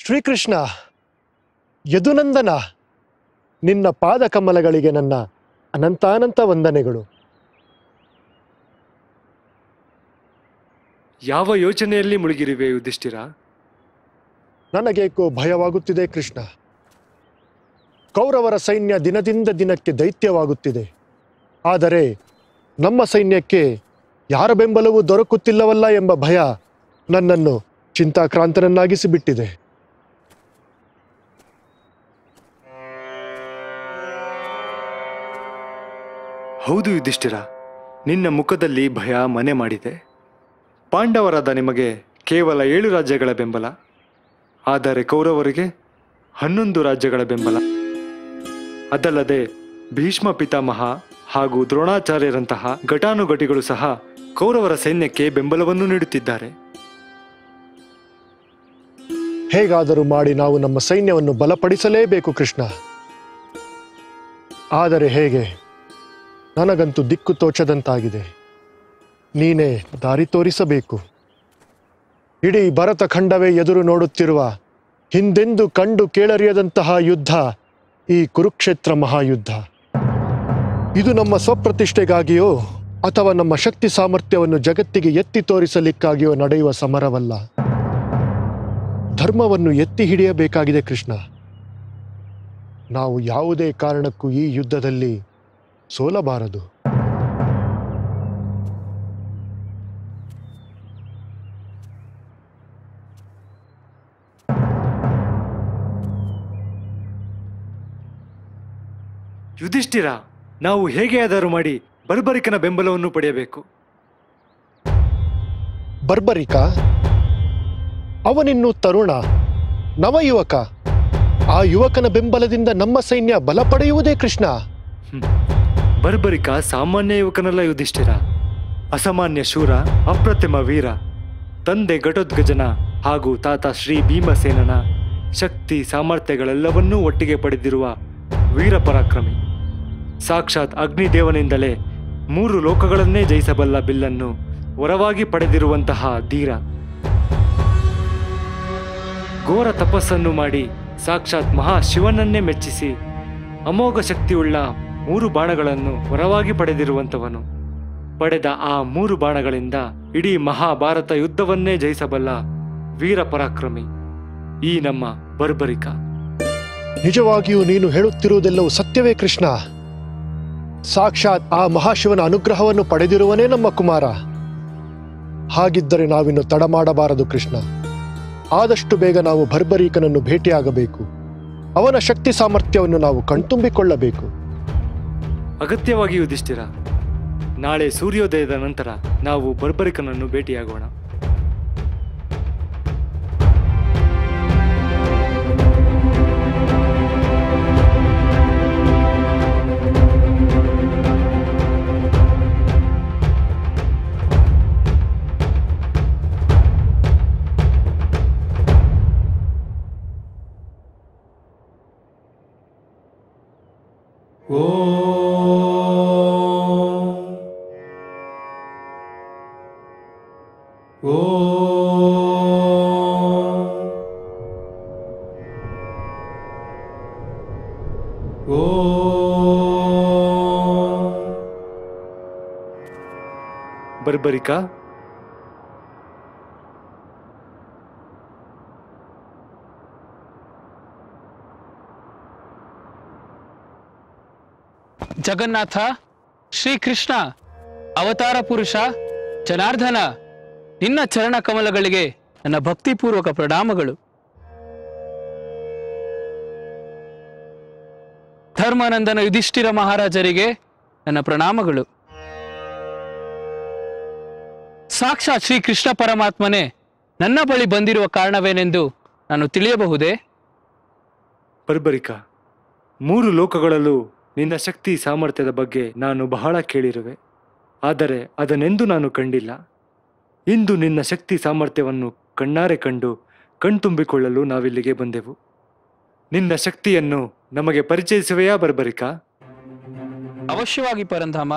ಶ್ರೀಕೃಷ್ಣ ಯದುನಂದನ ನಿನ್ನ ಪಾದ ಕಮಲಗಳಿಗೆ ನನ್ನ ಅನಂತಾನಂತ ವಂದನೆಗಳು ಯಾವ ಯೋಚನೆಯಲ್ಲಿ ಮುಳುಗಿರುವೆ ಯುಧಿಷ್ಠಿರ ನನಗೇಕೋ ಭಯವಾಗುತ್ತಿದೆ ಕೃಷ್ಣ ಕೌರವರ ಸೈನ್ಯ ದಿನದಿಂದ ದಿನಕ್ಕೆ ದೈತ್ಯವಾಗುತ್ತಿದೆ ಆದರೆ ನಮ್ಮ ಸೈನ್ಯಕ್ಕೆ ಯಾರ ಬೆಂಬಲವೂ ದೊರಕುತ್ತಿಲ್ಲವಲ್ಲ ಎಂಬ ಭಯ ನನ್ನನ್ನು ಚಿಂತಾಕ್ರಾಂತನನ್ನಾಗಿಸಿ ಬಿಟ್ಟಿದೆ ಹೌದು ಯುಧಿಷ್ಠಿರ ನಿನ್ನ ಮುಖದಲ್ಲಿ ಭಯ ಮನೆ ಮಾಡಿದೆ ಪಾಂಡವರಾದ ನಿಮಗೆ ಕೇವಲ ಏಳು ರಾಜ್ಯಗಳ ಬೆಂಬಲ ಆದರೆ ಕೌರವರಿಗೆ ಹನ್ನೊಂದು ರಾಜ್ಯಗಳ ಬೆಂಬಲ ಅದಲ್ಲದೆ ಭೀಷ್ಮ ಪಿತಾಮಹ ಹಾಗೂ ದ್ರೋಣಾಚಾರ್ಯರಂತಹ ಘಟಾನುಘಟಿಗಳು ಸಹ ಕೌರವರ ಸೈನ್ಯಕ್ಕೆ ಬೆಂಬಲವನ್ನು ನೀಡುತ್ತಿದ್ದಾರೆ ಹೇಗಾದರೂ ಮಾಡಿ ನಾವು ನಮ್ಮ ಸೈನ್ಯವನ್ನು ಬಲಪಡಿಸಲೇಬೇಕು ಕೃಷ್ಣ ಆದರೆ ಹೇಗೆ ನನಗಂತೂ ದಿಕ್ಕು ತೋಚದಂತಾಗಿದೆ ನೀನೇ ದಾರಿ ತೋರಿಸಬೇಕು ಇಡೀ ಭರತ ಖಂಡವೇ ಎದುರು ನೋಡುತ್ತಿರುವ ಹಿಂದೆಂದು ಕಂಡು ಕೇಳರಿಯದಂತಹ ಯುದ್ಧ ಈ ಕುರುಕ್ಷೇತ್ರ ಮಹಾಯುದ್ಧ ಇದು ನಮ್ಮ ಸ್ವಪ್ರತಿಷ್ಠೆಗಾಗಿಯೋ ಅಥವಾ ನಮ್ಮ ಶಕ್ತಿ ಸಾಮರ್ಥ್ಯವನ್ನು ಜಗತ್ತಿಗೆ ಎತ್ತಿ ತೋರಿಸಲಿಕ್ಕಾಗಿಯೋ ನಡೆಯುವ ಸಮರವಲ್ಲ ಧರ್ಮವನ್ನು ಎತ್ತಿ ಹಿಡಿಯಬೇಕಾಗಿದೆ ಕೃಷ್ಣ ನಾವು ಯಾವುದೇ ಕಾರಣಕ್ಕೂ ಈ ಯುದ್ಧದಲ್ಲಿ ಸೋಲಬಾರದು ಯುಧಿಷ್ಠಿರ ನಾವು ಹೇಗೆ ಆದರೂ ಮಾಡಿ ಬರ್ಬರಿಕನ ಬೆಂಬಲವನ್ನು ಪಡೆಯಬೇಕು ಬರ್ಬರಿಕ ಅವನಿನ್ನು ತರುಣ ನವಯುವಕ ಆ ಯುವಕನ ಬೆಂಬಲದಿಂದ ನಮ್ಮ ಸೈನ್ಯ ಬಲ ಪಡೆಯುವುದೇ ಕೃಷ್ಣ ಬರ್ಬರಿಕ ಸಾಮಾನ್ಯ ಯುವಕನಲ್ಲ ಯುಧಿಷ್ಠಿರ ಅಸಾಮಾನ್ಯ ಶೂರ ಅಪ್ರತಿಮ ವೀರ ತಂದೆ ಘಟೋದ್ಗಜನ ಹಾಗೂ ತಾತ ಶ್ರೀ ಭೀಮಸೇನನ ಶಕ್ತಿ ಸಾಮರ್ಥ್ಯಗಳೆಲ್ಲವನ್ನೂ ಒಟ್ಟಿಗೆ ಪಡೆದಿರುವ ವೀರ ಪರಾಕ್ರಮಿ ಸಾಕ್ಷಾತ್ ಅಗ್ನಿದೇವನಿಂದಲೇ ಮೂರು ಲೋಕಗಳನ್ನೇ ಜಯಿಸಬಲ್ಲ ಬಿಲ್ಲನ್ನು ವರವಾಗಿ ಪಡೆದಿರುವಂತಹ ಧೀರ ಘೋರ ತಪಸ್ಸನ್ನು ಮಾಡಿ ಸಾಕ್ಷಾತ್ ಮಹಾಶಿವನನ್ನೇ ಮೆಚ್ಚಿಸಿ ಅಮೋಘ ಶಕ್ತಿಯುಳ್ಳ ಮೂರು ಬಾಣಗಳನ್ನು ವರವಾಗಿ ಪಡೆದಿರುವಂತವನು ಪಡೆದ ಆ ಮೂರು ಬಾಣಗಳಿಂದ ಇಡೀ ಮಹಾಭಾರತ ಯುದ್ಧವನ್ನೇ ಜಯಿಸಬಲ್ಲ ವೀರ ಪರಾಕ್ರಮಿ ಈ ನಮ್ಮ ಬರ್ಬರಿಕ ನಿಜವಾಗಿಯೂ ನೀನು ಹೇಳುತ್ತಿರುವುದೆಲ್ಲವೂ ಸತ್ಯವೇ ಕೃಷ್ಣ ಸಾಕ್ಷಾತ್ ಆ ಮಹಾಶಿವನ ಅನುಗ್ರಹವನ್ನು ಪಡೆದಿರುವನೇ ನಮ್ಮ ಕುಮಾರ ಹಾಗಿದ್ದರೆ ನಾವಿನ್ನು ತಡ ಮಾಡಬಾರದು ಕೃಷ್ಣ ಆದಷ್ಟು ಬೇಗ ನಾವು ಭರ್ಬರೀಕನನ್ನು ಭೇಟಿಯಾಗಬೇಕು ಅವನ ಶಕ್ತಿ ಸಾಮರ್ಥ್ಯವನ್ನು ನಾವು ಕಣ್ತುಂಬಿಕೊಳ್ಳಬೇಕು ಅಗತ್ಯವಾಗಿ ಯುಧಿಷ್ಠಿರ ನಾಳೆ ಸೂರ್ಯೋದಯದ ನಂತರ ನಾವು ಬರ್ಬರಿಕನನ್ನು ಭೇಟಿಯಾಗೋಣ ಬರ್ಬರಿಕ ಜಗನ್ನಾಥ ಶ್ರೀಕೃಷ್ಣ ಅವತಾರ ಪುರುಷ ಜನಾರ್ದನ ನಿನ್ನ ಚರಣ ಕಮಲಗಳಿಗೆ ನನ್ನ ಭಕ್ತಿಪೂರ್ವಕ ಪ್ರಣಾಮಗಳು ಧರ್ಮಾನಂದನ ಯುಧಿಷ್ಠಿರ ಮಹಾರಾಜರಿಗೆ ನನ್ನ ಪ್ರಣಾಮಗಳು ಸಾಕ್ಷಾತ್ ಶ್ರೀ ಕೃಷ್ಣ ಪರಮಾತ್ಮನೇ ನನ್ನ ಬಳಿ ಬಂದಿರುವ ಕಾರಣವೇನೆಂದು ನಾನು ತಿಳಿಯಬಹುದೇ ಬರ್ಬರಿಕ ಮೂರು ಲೋಕಗಳಲ್ಲೂ ನಿನ್ನ ಶಕ್ತಿ ಸಾಮರ್ಥ್ಯದ ಬಗ್ಗೆ ನಾನು ಬಹಳ ಕೇಳಿರುವೆ ಆದರೆ ಅದನ್ನೆಂದೂ ನಾನು ಕಂಡಿಲ್ಲ ಇಂದು ನಿನ್ನ ಶಕ್ತಿ ಸಾಮರ್ಥ್ಯವನ್ನು ಕಣ್ಣಾರೆ ಕಂಡು ಕಣ್ತುಂಬಿಕೊಳ್ಳಲು ನಾವಿಲ್ಲಿಗೆ ಬಂದೆವು ನಿನ್ನ ಶಕ್ತಿಯನ್ನು ನಮಗೆ ಪರಿಚಯಿಸುವೆಯಾ ಬರ್ಬರಿಕ ಅವಶ್ಯವಾಗಿ ಪರಂಧಾಮ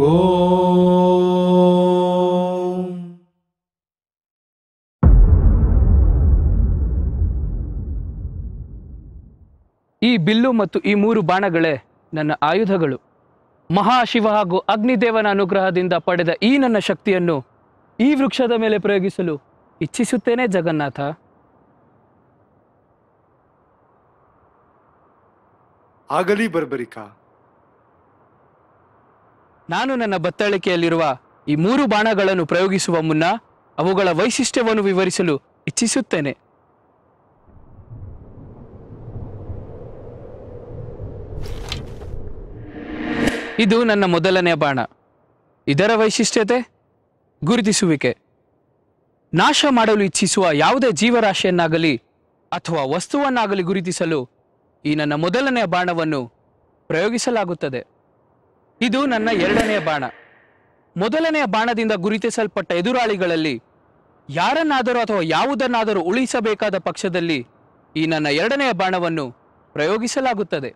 ಈ ಬಿಲ್ಲು ಮತ್ತು ಈ ಮೂರು ಬಾಣಗಳೇ ನನ್ನ ಆಯುಧಗಳು ಮಹಾಶಿವ ಹಾಗೂ ಅಗ್ನಿದೇವನ ಅನುಗ್ರಹದಿಂದ ಪಡೆದ ಈ ನನ್ನ ಶಕ್ತಿಯನ್ನು ಈ ವೃಕ್ಷದ ಮೇಲೆ ಪ್ರಯೋಗಿಸಲು ಇಚ್ಛಿಸುತ್ತೇನೆ ಜಗನ್ನಾಥ ಆಗಲಿ ಬರ್ಬರಿಕಾ ನಾನು ನನ್ನ ಬತ್ತಳಿಕೆಯಲ್ಲಿರುವ ಈ ಮೂರು ಬಾಣಗಳನ್ನು ಪ್ರಯೋಗಿಸುವ ಮುನ್ನ ಅವುಗಳ ವೈಶಿಷ್ಟ್ಯವನ್ನು ವಿವರಿಸಲು ಇಚ್ಛಿಸುತ್ತೇನೆ ಇದು ನನ್ನ ಮೊದಲನೆಯ ಬಾಣ ಇದರ ವೈಶಿಷ್ಟ್ಯತೆ ಗುರುತಿಸುವಿಕೆ ನಾಶ ಮಾಡಲು ಇಚ್ಛಿಸುವ ಯಾವುದೇ ಜೀವರಾಶಿಯನ್ನಾಗಲಿ ಅಥವಾ ವಸ್ತುವನ್ನಾಗಲಿ ಗುರುತಿಸಲು ಈ ನನ್ನ ಮೊದಲನೆಯ ಬಾಣವನ್ನು ಪ್ರಯೋಗಿಸಲಾಗುತ್ತದೆ ಇದು ನನ್ನ ಎರಡನೆಯ ಬಾಣ ಮೊದಲನೆಯ ಬಾಣದಿಂದ ಗುರುತಿಸಲ್ಪಟ್ಟ ಎದುರಾಳಿಗಳಲ್ಲಿ ಯಾರನ್ನಾದರೂ ಅಥವಾ ಯಾವುದನ್ನಾದರೂ ಉಳಿಸಬೇಕಾದ ಪಕ್ಷದಲ್ಲಿ ಈ ನನ್ನ ಎರಡನೆಯ ಬಾಣವನ್ನು ಪ್ರಯೋಗಿಸಲಾಗುತ್ತದೆ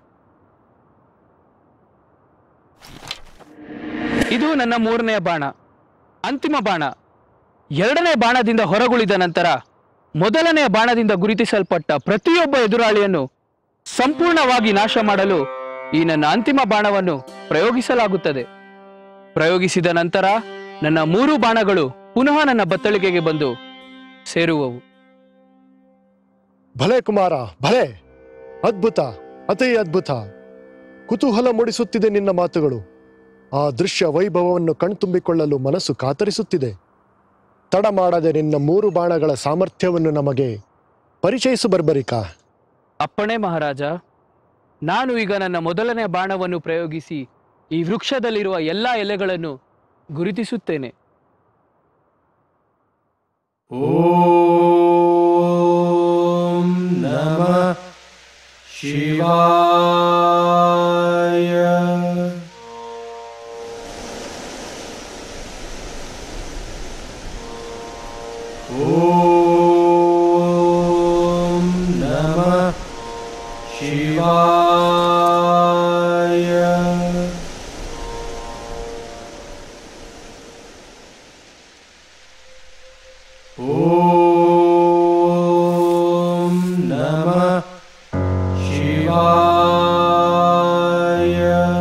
ಇದು ನನ್ನ ಮೂರನೆಯ ಬಾಣ ಅಂತಿಮ ಬಾಣ ಎರಡನೇ ಬಾಣದಿಂದ ಹೊರಗುಳಿದ ನಂತರ ಮೊದಲನೆಯ ಬಾಣದಿಂದ ಗುರುತಿಸಲ್ಪಟ್ಟ ಪ್ರತಿಯೊಬ್ಬ ಎದುರಾಳಿಯನ್ನು ಸಂಪೂರ್ಣವಾಗಿ ನಾಶ ಮಾಡಲು ಈ ನನ್ನ ಅಂತಿಮ ಬಾಣವನ್ನು ಪ್ರಯೋಗಿಸಲಾಗುತ್ತದೆ ಪ್ರಯೋಗಿಸಿದ ನಂತರ ನನ್ನ ಮೂರು ಬಾಣಗಳು ಪುನಃ ನನ್ನ ಬತ್ತಳಿಕೆಗೆ ಬಂದು ಸೇರುವವು ಭಲೆ ಕುಮಾರ ಭಲೆ ಅದ್ಭುತ ಅತಿ ಅದ್ಭುತ ಕುತೂಹಲ ಮೂಡಿಸುತ್ತಿದೆ ನಿನ್ನ ಮಾತುಗಳು ಆ ದೃಶ್ಯ ವೈಭವವನ್ನು ಕಣ್ತುಂಬಿಕೊಳ್ಳಲು ಮನಸ್ಸು ಕಾತರಿಸುತ್ತಿದೆ ತಡ ಮಾಡದೆ ನಿನ್ನ ಮೂರು ಬಾಣಗಳ ಸಾಮರ್ಥ್ಯವನ್ನು ನಮಗೆ ಪರಿಚಯಿಸು ಬರ್ಬರಿಕಾ ಅಪ್ಪಣೆ ಮಹಾರಾಜ ನಾನು ಈಗ ನನ್ನ ಮೊದಲನೇ ಬಾಣವನ್ನು ಪ್ರಯೋಗಿಸಿ ಈ ವೃಕ್ಷದಲ್ಲಿರುವ ಎಲ್ಲ ಎಲೆಗಳನ್ನು ಗುರುತಿಸುತ್ತೇನೆ ॐ नमः शिवाय ॐ नमः शिवाय ॐ नमः शिवाय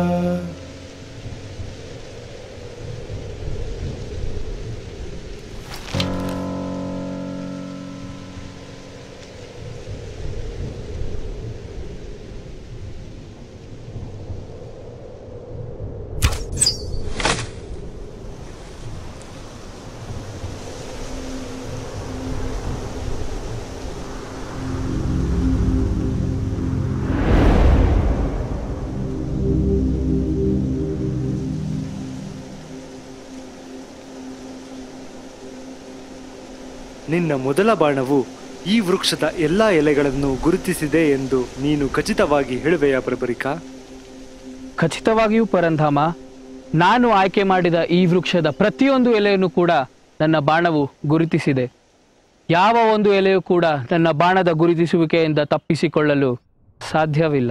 ನಿನ್ನ ಮೊದಲ ಬಾಣವು ಈ ವೃಕ್ಷದ ಎಲ್ಲ ಎಲೆಗಳನ್ನು ಗುರುತಿಸಿದೆ ಎಂದು ನೀನು ಖಚಿತವಾಗಿ ಹೇಳುವೆಯಾ ಬರ್ಬರಿಕಾ ಖಚಿತವಾಗಿಯೂ ಪರಂಧಾಮ ನಾನು ಆಯ್ಕೆ ಮಾಡಿದ ಈ ವೃಕ್ಷದ ಪ್ರತಿಯೊಂದು ಎಲೆಯನ್ನು ಕೂಡ ನನ್ನ ಬಾಣವು ಗುರುತಿಸಿದೆ ಯಾವ ಒಂದು ಎಲೆಯೂ ಕೂಡ ನನ್ನ ಬಾಣದ ಗುರುತಿಸುವಿಕೆಯಿಂದ ತಪ್ಪಿಸಿಕೊಳ್ಳಲು ಸಾಧ್ಯವಿಲ್ಲ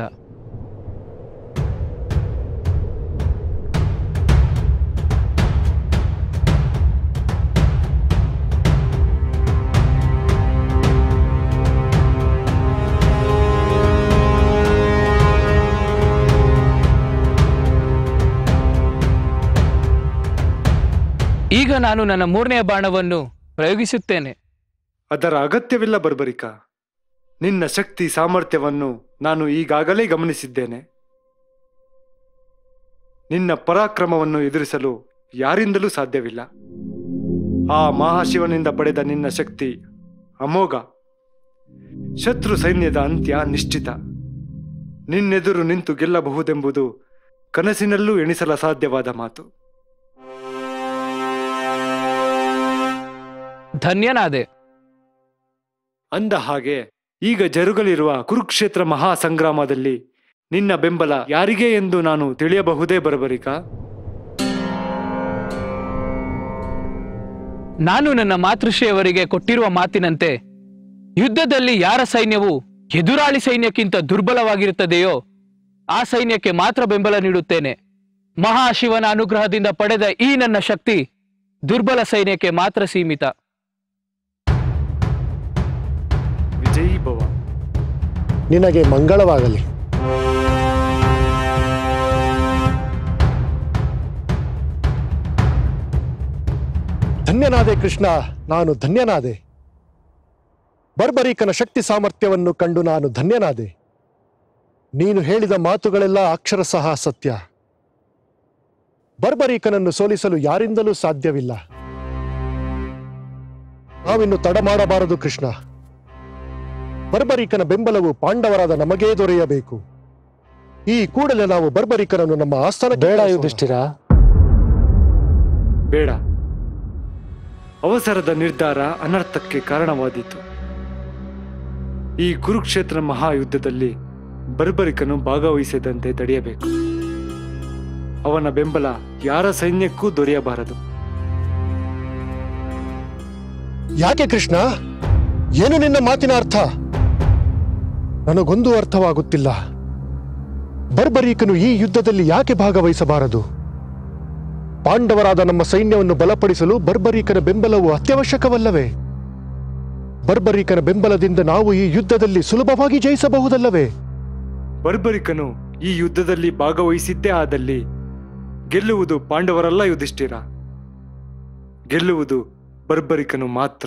ಈಗ ನಾನು ನನ್ನ ಮೂರನೆಯ ಬಾಣವನ್ನು ಪ್ರಯೋಗಿಸುತ್ತೇನೆ ಅದರ ಅಗತ್ಯವಿಲ್ಲ ಬರ್ಬರಿಕಾ ನಿನ್ನ ಶಕ್ತಿ ಸಾಮರ್ಥ್ಯವನ್ನು ನಾನು ಈಗಾಗಲೇ ಗಮನಿಸಿದ್ದೇನೆ ನಿನ್ನ ಪರಾಕ್ರಮವನ್ನು ಎದುರಿಸಲು ಯಾರಿಂದಲೂ ಸಾಧ್ಯವಿಲ್ಲ ಆ ಮಹಾಶಿವನಿಂದ ಪಡೆದ ನಿನ್ನ ಶಕ್ತಿ ಅಮೋಘ ಶತ್ರು ಸೈನ್ಯದ ಅಂತ್ಯ ನಿಶ್ಚಿತ ನಿನ್ನೆದುರು ನಿಂತು ಗೆಲ್ಲಬಹುದೆಂಬುದು ಕನಸಿನಲ್ಲೂ ಎಣಿಸಲ ಸಾಧ್ಯವಾದ ಮಾತು ಧನ್ಯನಾದೆ ಅಂದ ಹಾಗೆ ಈಗ ಜರುಗಲಿರುವ ಕುರುಕ್ಷೇತ್ರ ಮಹಾ ಸಂಗ್ರಾಮದಲ್ಲಿ ನಿನ್ನ ಬೆಂಬಲ ಯಾರಿಗೆ ಎಂದು ನಾನು ತಿಳಿಯಬಹುದೇ ಬರಬರಿಕಾ ನಾನು ನನ್ನ ಮಾತೃಶ್ರೀಯವರಿಗೆ ಕೊಟ್ಟಿರುವ ಮಾತಿನಂತೆ ಯುದ್ಧದಲ್ಲಿ ಯಾರ ಸೈನ್ಯವು ಎದುರಾಳಿ ಸೈನ್ಯಕ್ಕಿಂತ ದುರ್ಬಲವಾಗಿರುತ್ತದೆಯೋ ಆ ಸೈನ್ಯಕ್ಕೆ ಮಾತ್ರ ಬೆಂಬಲ ನೀಡುತ್ತೇನೆ ಮಹಾಶಿವನ ಅನುಗ್ರಹದಿಂದ ಪಡೆದ ಈ ನನ್ನ ಶಕ್ತಿ ದುರ್ಬಲ ಸೈನ್ಯಕ್ಕೆ ಮಾತ್ರ ಸೀಮಿತ ವಿಜಯೀ ಭವ ನಿನಗೆ ಮಂಗಳವಾಗಲಿ ಧನ್ಯನಾದೆ ಕೃಷ್ಣ ನಾನು ಧನ್ಯನಾದೆ ಬರ್ಬರೀಕನ ಶಕ್ತಿ ಸಾಮರ್ಥ್ಯವನ್ನು ಕಂಡು ನಾನು ಧನ್ಯನಾದೆ ನೀನು ಹೇಳಿದ ಮಾತುಗಳೆಲ್ಲ ಅಕ್ಷರಶಃ ಸತ್ಯ ಬರ್ಬರೀಕನನ್ನು ಸೋಲಿಸಲು ಯಾರಿಂದಲೂ ಸಾಧ್ಯವಿಲ್ಲ ನಾವಿನ್ನು ತಡ ಮಾಡಬಾರದು ಕೃಷ್ಣ ಬರ್ಬರಿಕನ ಬೆಂಬಲವು ಪಾಂಡವರಾದ ನಮಗೇ ದೊರೆಯಬೇಕು ಈ ಕೂಡಲೇ ನಾವು ಬರ್ಬರಿಕನನ್ನು ನಮ್ಮ ಆಸ್ಥಾನ ಬೇಡ ಯುಧಿಷ್ಠಿರ ಬೇಡ ಅವಸರದ ನಿರ್ಧಾರ ಅನರ್ಥಕ್ಕೆ ಕಾರಣವಾದೀತು ಈ ಕುರುಕ್ಷೇತ್ರ ಮಹಾಯುದ್ಧದಲ್ಲಿ ಬರ್ಬರಿಕನು ಭಾಗವಹಿಸದಂತೆ ತಡೆಯಬೇಕು ಅವನ ಬೆಂಬಲ ಯಾರ ಸೈನ್ಯಕ್ಕೂ ದೊರೆಯಬಾರದು ಯಾಕೆ ಕೃಷ್ಣ ಏನು ನಿನ್ನ ಮಾತಿನ ಅರ್ಥ ನನಗೊಂದು ಅರ್ಥವಾಗುತ್ತಿಲ್ಲ ಬರ್ಬರೀಕನು ಈ ಯುದ್ಧದಲ್ಲಿ ಯಾಕೆ ಭಾಗವಹಿಸಬಾರದು ಪಾಂಡವರಾದ ನಮ್ಮ ಸೈನ್ಯವನ್ನು ಬಲಪಡಿಸಲು ಬರ್ಬರೀಕನ ಬೆಂಬಲವು ಅತ್ಯವಶ್ಯಕವಲ್ಲವೇ ಬರ್ಬರೀಕನ ಬೆಂಬಲದಿಂದ ನಾವು ಈ ಯುದ್ಧದಲ್ಲಿ ಸುಲಭವಾಗಿ ಜಯಿಸಬಹುದಲ್ಲವೇ ಬರ್ಬರಿಕನು ಈ ಯುದ್ಧದಲ್ಲಿ ಭಾಗವಹಿಸಿದ್ದೇ ಆದಲ್ಲಿ ಗೆಲ್ಲುವುದು ಪಾಂಡವರಲ್ಲ ಯುಧಿಷ್ಠಿರ ಗೆಲ್ಲುವುದು ಬರ್ಬರಿಕನು ಮಾತ್ರ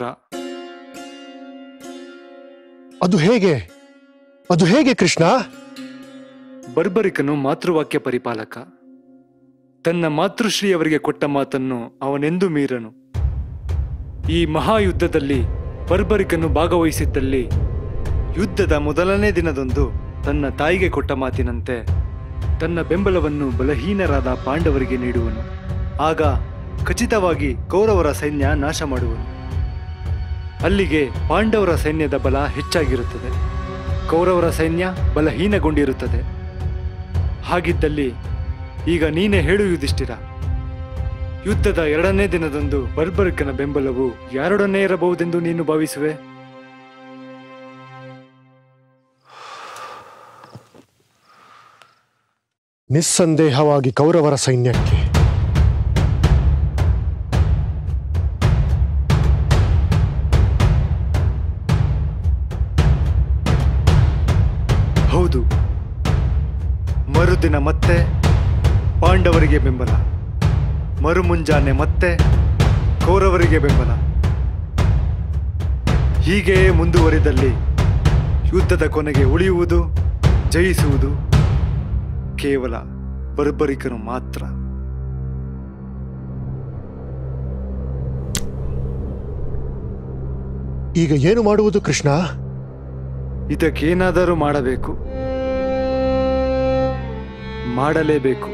ಅದು ಹೇಗೆ ಅದು ಹೇಗೆ ಕೃಷ್ಣ ಬರ್ಬರಿಕನು ಮಾತೃವಾಕ್ಯ ಪರಿಪಾಲಕ ತನ್ನ ಮಾತೃಶ್ರೀಯವರಿಗೆ ಕೊಟ್ಟ ಮಾತನ್ನು ಅವನೆಂದೂ ಮೀರನು ಈ ಮಹಾಯುದ್ಧದಲ್ಲಿ ಬರ್ಬರಿಕನು ಭಾಗವಹಿಸಿದ್ದಲ್ಲಿ ಯುದ್ಧದ ಮೊದಲನೇ ದಿನದಂದು ತನ್ನ ತಾಯಿಗೆ ಕೊಟ್ಟ ಮಾತಿನಂತೆ ತನ್ನ ಬೆಂಬಲವನ್ನು ಬಲಹೀನರಾದ ಪಾಂಡವರಿಗೆ ನೀಡುವನು ಆಗ ಖಚಿತವಾಗಿ ಕೌರವರ ಸೈನ್ಯ ನಾಶ ಮಾಡುವನು ಅಲ್ಲಿಗೆ ಪಾಂಡವರ ಸೈನ್ಯದ ಬಲ ಹೆಚ್ಚಾಗಿರುತ್ತದೆ ಕೌರವರ ಸೈನ್ಯ ಬಲಹೀನಗೊಂಡಿರುತ್ತದೆ ಹಾಗಿದ್ದಲ್ಲಿ ಈಗ ನೀನೇ ಹೇಳು ಯುಧಿಷ್ಠಿರ ಯುದ್ಧದ ಎರಡನೇ ದಿನದಂದು ಬರ್ಬರಿಕನ ಬೆಂಬಲವು ಯಾರೊಡನೆ ಇರಬಹುದೆಂದು ನೀನು ಭಾವಿಸುವೆ ನಿಸ್ಸಂದೇಹವಾಗಿ ಕೌರವರ ಸೈನ್ಯಕ್ಕೆ ಹೌದು ಮರುದಿನ ಮತ್ತೆ ಪಾಂಡವರಿಗೆ ಬೆಂಬಲ ಮರುಮುಂಜಾನೆ ಮತ್ತೆ ಕೌರವರಿಗೆ ಬೆಂಬಲ ಹೀಗೆಯೇ ಮುಂದುವರಿದಲ್ಲಿ ಯುದ್ಧದ ಕೊನೆಗೆ ಉಳಿಯುವುದು ಜಯಿಸುವುದು ಕೇವಲ ಬರ್ಬರಿಕನು ಮಾತ್ರ ಈಗ ಏನು ಮಾಡುವುದು ಕೃಷ್ಣ ಇದಕ್ಕೇನಾದರೂ ಮಾಡಬೇಕು ಮಾಡಲೇಬೇಕು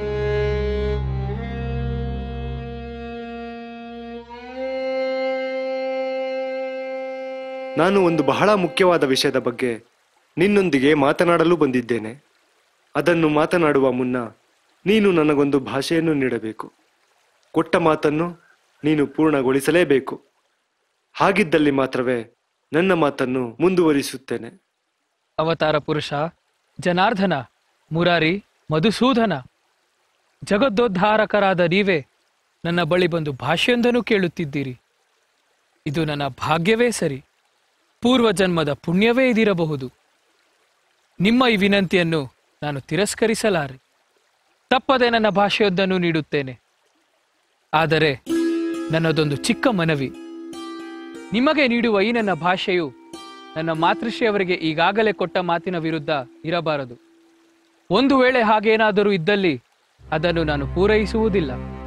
ನಾನು ಒಂದು ಬಹಳ ಮುಖ್ಯವಾದ ವಿಷಯದ ಬಗ್ಗೆ ನಿನ್ನೊಂದಿಗೆ ಮಾತನಾಡಲು ಬಂದಿದ್ದೇನೆ ಅದನ್ನು ಮಾತನಾಡುವ ಮುನ್ನ ನೀನು ನನಗೊಂದು ಭಾಷೆಯನ್ನು ನೀಡಬೇಕು ಕೊಟ್ಟ ಮಾತನ್ನು ನೀನು ಪೂರ್ಣಗೊಳಿಸಲೇಬೇಕು ಹಾಗಿದ್ದಲ್ಲಿ ಮಾತ್ರವೇ ನನ್ನ ಮಾತನ್ನು ಮುಂದುವರಿಸುತ್ತೇನೆ ಅವತಾರ ಪುರುಷ ಜನಾರ್ದನ ಮುರಾರಿ ಮಧುಸೂದನ ಜಗದ್ದೋದ್ಧಾರಕರಾದ ನೀವೇ ನನ್ನ ಬಳಿ ಬಂದು ಭಾಷೆಯೊಂದನ್ನು ಕೇಳುತ್ತಿದ್ದೀರಿ ಇದು ನನ್ನ ಭಾಗ್ಯವೇ ಸರಿ ಪೂರ್ವ ಜನ್ಮದ ಪುಣ್ಯವೇ ಇದಿರಬಹುದು ನಿಮ್ಮ ಈ ವಿನಂತಿಯನ್ನು ನಾನು ತಿರಸ್ಕರಿಸಲಾರೆ ತಪ್ಪದೆ ನನ್ನ ಭಾಷೆಯೊಂದನ್ನು ನೀಡುತ್ತೇನೆ ಆದರೆ ನನ್ನದೊಂದು ಚಿಕ್ಕ ಮನವಿ ನಿಮಗೆ ನೀಡುವ ಈ ನನ್ನ ಭಾಷೆಯು ನನ್ನ ಮಾತೃಶ್ರೀಯವರಿಗೆ ಈಗಾಗಲೇ ಕೊಟ್ಟ ಮಾತಿನ ವಿರುದ್ಧ ಇರಬಾರದು ಒಂದು ವೇಳೆ ಹಾಗೇನಾದರೂ ಇದ್ದಲ್ಲಿ ಅದನ್ನು ನಾನು ಪೂರೈಸುವುದಿಲ್ಲ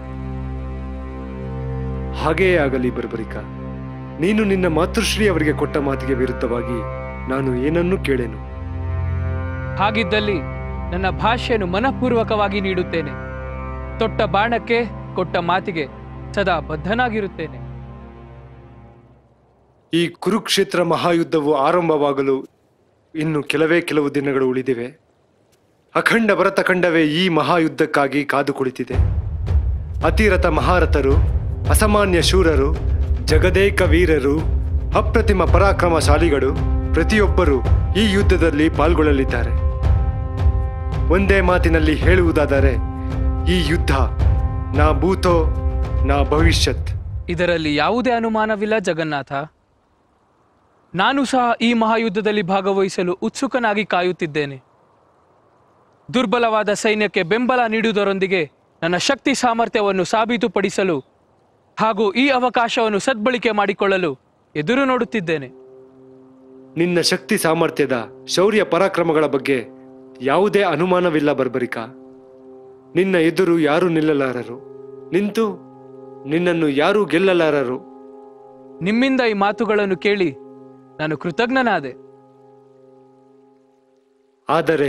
ಹಾಗೆಯೇ ಆಗಲಿ ಬರ್ಬರಿಕ ನೀನು ನಿನ್ನ ಮಾತೃಶ್ರೀ ಅವರಿಗೆ ಕೊಟ್ಟ ಮಾತಿಗೆ ವಿರುದ್ಧವಾಗಿ ನಾನು ಏನನ್ನೂ ಕೇಳೆನು ಹಾಗಿದ್ದಲ್ಲಿ ನನ್ನ ಭಾಷೆಯನ್ನು ಮನಪೂರ್ವಕವಾಗಿ ನೀಡುತ್ತೇನೆ ತೊಟ್ಟ ಬಾಣಕ್ಕೆ ಕೊಟ್ಟ ಮಾತಿಗೆ ಸದಾ ಬದ್ಧನಾಗಿರುತ್ತೇನೆ ಈ ಕುರುಕ್ಷೇತ್ರ ಮಹಾಯುದ್ಧವು ಆರಂಭವಾಗಲು ಇನ್ನು ಕೆಲವೇ ಕೆಲವು ದಿನಗಳು ಉಳಿದಿವೆ ಅಖಂಡ ಭರತಖಂಡವೇ ಈ ಮಹಾಯುದ್ಧಕ್ಕಾಗಿ ಕಾದು ಕುಳಿತಿದೆ ಅತಿರಥ ಮಹಾರಥರು ಅಸಾಮಾನ್ಯ ಶೂರರು ಜಗದೇಕ ವೀರರು ಅಪ್ರತಿಮ ಪರಾಕ್ರಮಶಾಲಿಗಳು ಪ್ರತಿಯೊಬ್ಬರು ಈ ಯುದ್ಧದಲ್ಲಿ ಪಾಲ್ಗೊಳ್ಳಲಿದ್ದಾರೆ ಒಂದೇ ಮಾತಿನಲ್ಲಿ ಹೇಳುವುದಾದರೆ ಈ ಯುದ್ಧ ನಾ ಭೂತೋ ನಾ ಭವಿಷ್ಯತ್ ಇದರಲ್ಲಿ ಯಾವುದೇ ಅನುಮಾನವಿಲ್ಲ ಜಗನ್ನಾಥ ನಾನು ಸಹ ಈ ಮಹಾಯುದ್ಧದಲ್ಲಿ ಭಾಗವಹಿಸಲು ಉತ್ಸುಕನಾಗಿ ಕಾಯುತ್ತಿದ್ದೇನೆ ದುರ್ಬಲವಾದ ಸೈನ್ಯಕ್ಕೆ ಬೆಂಬಲ ನೀಡುವುದರೊಂದಿಗೆ ನನ್ನ ಶಕ್ತಿ ಸಾಮರ್ಥ್ಯವನ್ನು ಸಾಬೀತುಪಡಿಸಲು ಹಾಗೂ ಈ ಅವಕಾಶವನ್ನು ಸದ್ಬಳಕೆ ಮಾಡಿಕೊಳ್ಳಲು ಎದುರು ನೋಡುತ್ತಿದ್ದೇನೆ ನಿನ್ನ ಶಕ್ತಿ ಸಾಮರ್ಥ್ಯದ ಶೌರ್ಯ ಪರಾಕ್ರಮಗಳ ಬಗ್ಗೆ ಯಾವುದೇ ಅನುಮಾನವಿಲ್ಲ ಬರ್ಬರಿಕ ನಿನ್ನ ಎದುರು ಯಾರೂ ನಿಲ್ಲಲಾರರು ನಿಂತು ನಿನ್ನನ್ನು ಯಾರೂ ಗೆಲ್ಲಲಾರರು ನಿಮ್ಮಿಂದ ಈ ಮಾತುಗಳನ್ನು ಕೇಳಿ ನಾನು ಕೃತಜ್ಞನಾದೆ ಆದರೆ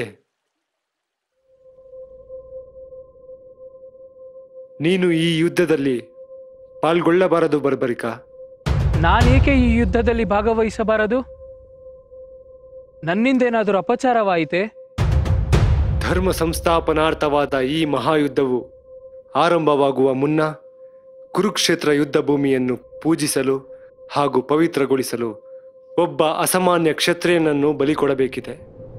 ನೀನು ಈ ಯುದ್ಧದಲ್ಲಿ ಪಾಲ್ಗೊಳ್ಳಬಾರದು ಬರ್ಬರಿಕ ನಾನೇಕೆ ಈ ಯುದ್ಧದಲ್ಲಿ ಭಾಗವಹಿಸಬಾರದು ನನ್ನಿಂದೇನಾದರೂ ಅಪಚಾರವಾಯಿತೆ ಧರ್ಮ ಸಂಸ್ಥಾಪನಾರ್ಥವಾದ ಈ ಮಹಾಯುದ್ಧವು ಆರಂಭವಾಗುವ ಮುನ್ನ ಕುರುಕ್ಷೇತ್ರ ಯುದ್ಧ ಭೂಮಿಯನ್ನು ಪೂಜಿಸಲು ಹಾಗೂ ಪವಿತ್ರಗೊಳಿಸಲು ಒಬ್ಬ ಅಸಾಮಾನ್ಯ ಕ್ಷತ್ರಿಯನನ್ನು ಬಲಿ ಕೊಡಬೇಕಿದೆ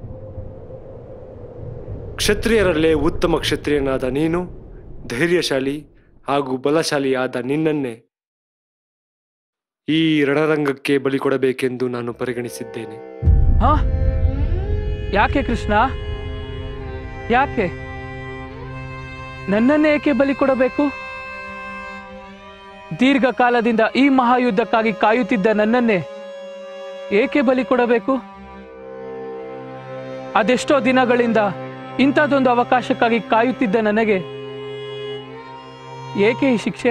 ಕ್ಷತ್ರಿಯರಲ್ಲೇ ಉತ್ತಮ ಕ್ಷತ್ರಿಯನಾದ ನೀನು ಧೈರ್ಯಶಾಲಿ ಹಾಗೂ ಬಲಶಾಲಿಯಾದ ನಿನ್ನನ್ನೇ ಈ ರಣರಂಗಕ್ಕೆ ಬಲಿ ಕೊಡಬೇಕೆಂದು ನಾನು ಪರಿಗಣಿಸಿದ್ದೇನೆ ಹಾ ಯಾಕೆ ಕೃಷ್ಣ ಯಾಕೆ ನನ್ನನ್ನೇ ಏಕೆ ಬಲಿ ಕೊಡಬೇಕು ದೀರ್ಘಕಾಲದಿಂದ ಈ ಮಹಾಯುದ್ಧಕ್ಕಾಗಿ ಕಾಯುತ್ತಿದ್ದ ನನ್ನನ್ನೇ ಏಕೆ ಬಲಿ ಕೊಡಬೇಕು ಅದೆಷ್ಟೋ ದಿನಗಳಿಂದ ಇಂಥದ್ದೊಂದು ಅವಕಾಶಕ್ಕಾಗಿ ಕಾಯುತ್ತಿದ್ದ ನನಗೆ ಏಕೆ ಈ ಶಿಕ್ಷೆ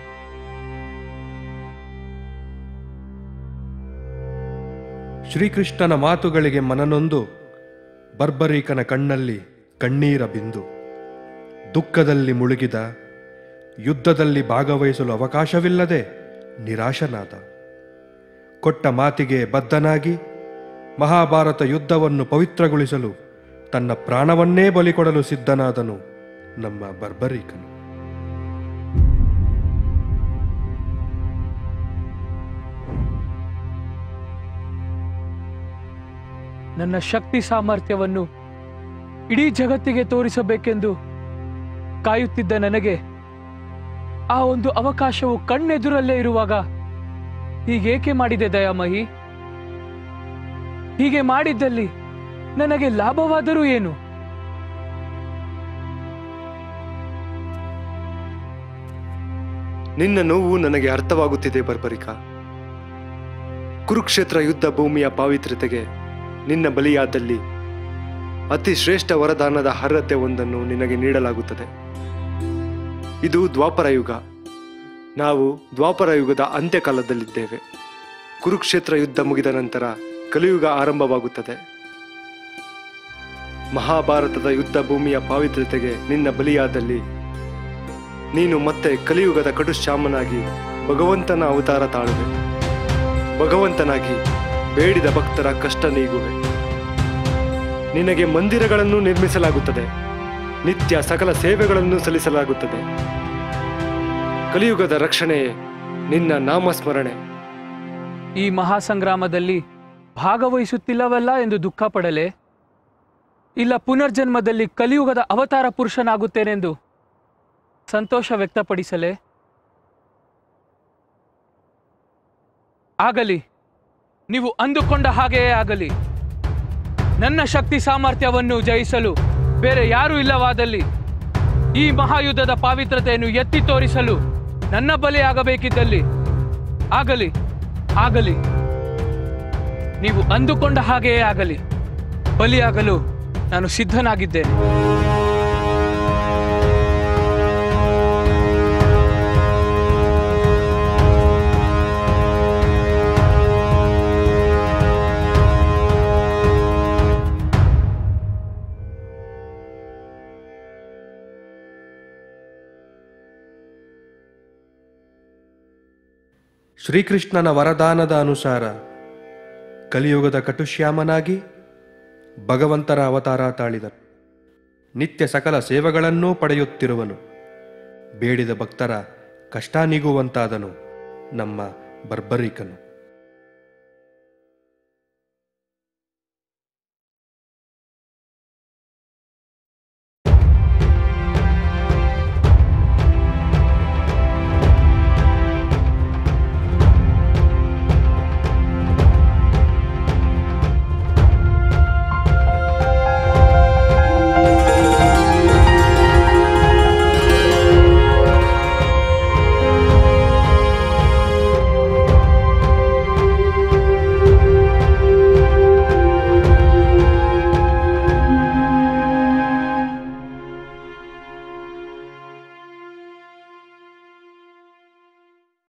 ಶ್ರೀಕೃಷ್ಣನ ಮಾತುಗಳಿಗೆ ಮನನೊಂದು ಬರ್ಬರೀಕನ ಕಣ್ಣಲ್ಲಿ ಕಣ್ಣೀರ ಬಿಂದು ದುಃಖದಲ್ಲಿ ಮುಳುಗಿದ ಯುದ್ಧದಲ್ಲಿ ಭಾಗವಹಿಸಲು ಅವಕಾಶವಿಲ್ಲದೆ ನಿರಾಶನಾದ ಕೊಟ್ಟ ಮಾತಿಗೆ ಬದ್ಧನಾಗಿ ಮಹಾಭಾರತ ಯುದ್ಧವನ್ನು ಪವಿತ್ರಗೊಳಿಸಲು ತನ್ನ ಪ್ರಾಣವನ್ನೇ ಬಲಿಕೊಡಲು ಸಿದ್ಧನಾದನು ನಮ್ಮ ಬರ್ಬರೀಕನು ನನ್ನ ಶಕ್ತಿ ಸಾಮರ್ಥ್ಯವನ್ನು ಇಡೀ ಜಗತ್ತಿಗೆ ತೋರಿಸಬೇಕೆಂದು ಕಾಯುತ್ತಿದ್ದ ನನಗೆ ಆ ಒಂದು ಅವಕಾಶವು ಕಣ್ಣೆದುರಲ್ಲೇ ಇರುವಾಗ ಹೀಗೇಕೆ ಮಾಡಿದೆ ದಯಾಮಹಿ ಹೀಗೆ ಮಾಡಿದ್ದಲ್ಲಿ ನನಗೆ ಲಾಭವಾದರೂ ಏನು ನಿನ್ನ ನೋವು ನನಗೆ ಅರ್ಥವಾಗುತ್ತಿದೆ ಬರ್ಬರಿಕ ಕುರುಕ್ಷೇತ್ರ ಯುದ್ಧ ಭೂಮಿಯ ಪಾವಿತ್ರ್ಯತೆಗೆ ನಿನ್ನ ಬಲಿಯಾದಲ್ಲಿ ಅತಿ ಶ್ರೇಷ್ಠ ವರದಾನದ ಅರ್ಹತೆ ಒಂದನ್ನು ನಿನಗೆ ನೀಡಲಾಗುತ್ತದೆ ಇದು ದ್ವಾಪರ ಯುಗ ನಾವು ದ್ವಾಪರ ಯುಗದ ಅಂತ್ಯಕಾಲದಲ್ಲಿದ್ದೇವೆ ಕುರುಕ್ಷೇತ್ರ ಯುದ್ಧ ಮುಗಿದ ನಂತರ ಕಲಿಯುಗ ಆರಂಭವಾಗುತ್ತದೆ ಮಹಾಭಾರತದ ಯುದ್ಧ ಭೂಮಿಯ ಪಾವಿತ್ರ್ಯತೆಗೆ ನಿನ್ನ ಬಲಿಯಾದಲ್ಲಿ ನೀನು ಮತ್ತೆ ಕಲಿಯುಗದ ಕಡುಶ್ಯಾಮನಾಗಿ ಭಗವಂತನ ಅವತಾರ ತಾಳುವೆ ಭಗವಂತನಾಗಿ ಬೇಡಿದ ಭಕ್ತರ ಕಷ್ಟ ನೀಗುವೆ ನಿನಗೆ ಮಂದಿರಗಳನ್ನು ನಿರ್ಮಿಸಲಾಗುತ್ತದೆ ನಿತ್ಯ ಸಕಲ ಸೇವೆಗಳನ್ನು ಸಲ್ಲಿಸಲಾಗುತ್ತದೆ ಕಲಿಯುಗದ ರಕ್ಷಣೆಯೇ ನಿನ್ನ ನಾಮಸ್ಮರಣೆ ಈ ಮಹಾಸಂಗ್ರಾಮದಲ್ಲಿ ಭಾಗವಹಿಸುತ್ತಿಲ್ಲವಲ್ಲ ಎಂದು ದುಃಖ ಪಡಲೆ ಇಲ್ಲ ಪುನರ್ಜನ್ಮದಲ್ಲಿ ಕಲಿಯುಗದ ಅವತಾರ ಪುರುಷನಾಗುತ್ತೇನೆಂದು ಸಂತೋಷ ವ್ಯಕ್ತಪಡಿಸಲೆ ಆಗಲಿ ನೀವು ಅಂದುಕೊಂಡ ಹಾಗೆಯೇ ಆಗಲಿ ನನ್ನ ಶಕ್ತಿ ಸಾಮರ್ಥ್ಯವನ್ನು ಜಯಿಸಲು ಬೇರೆ ಯಾರೂ ಇಲ್ಲವಾದಲ್ಲಿ ಈ ಮಹಾಯುದ್ಧದ ಪಾವಿತ್ರತೆಯನ್ನು ಎತ್ತಿ ತೋರಿಸಲು ನನ್ನ ಬಲಿ ಆಗಬೇಕಿದ್ದಲ್ಲಿ ಆಗಲಿ ಆಗಲಿ ನೀವು ಅಂದುಕೊಂಡ ಹಾಗೆಯೇ ಆಗಲಿ ಬಲಿಯಾಗಲು ನಾನು ಸಿದ್ಧನಾಗಿದ್ದೇನೆ ಶ್ರೀಕೃಷ್ಣನ ವರದಾನದ ಅನುಸಾರ ಕಲಿಯುಗದ ಕಟುಶ್ಯಾಮನಾಗಿ ಭಗವಂತರ ಅವತಾರ ತಾಳಿದನು ನಿತ್ಯ ಸಕಲ ಸೇವೆಗಳನ್ನೂ ಪಡೆಯುತ್ತಿರುವನು ಬೇಡಿದ ಭಕ್ತರ ಕಷ್ಟ ನೀಗುವಂತಾದನು ನಮ್ಮ ಬರ್ಬರಿಕನು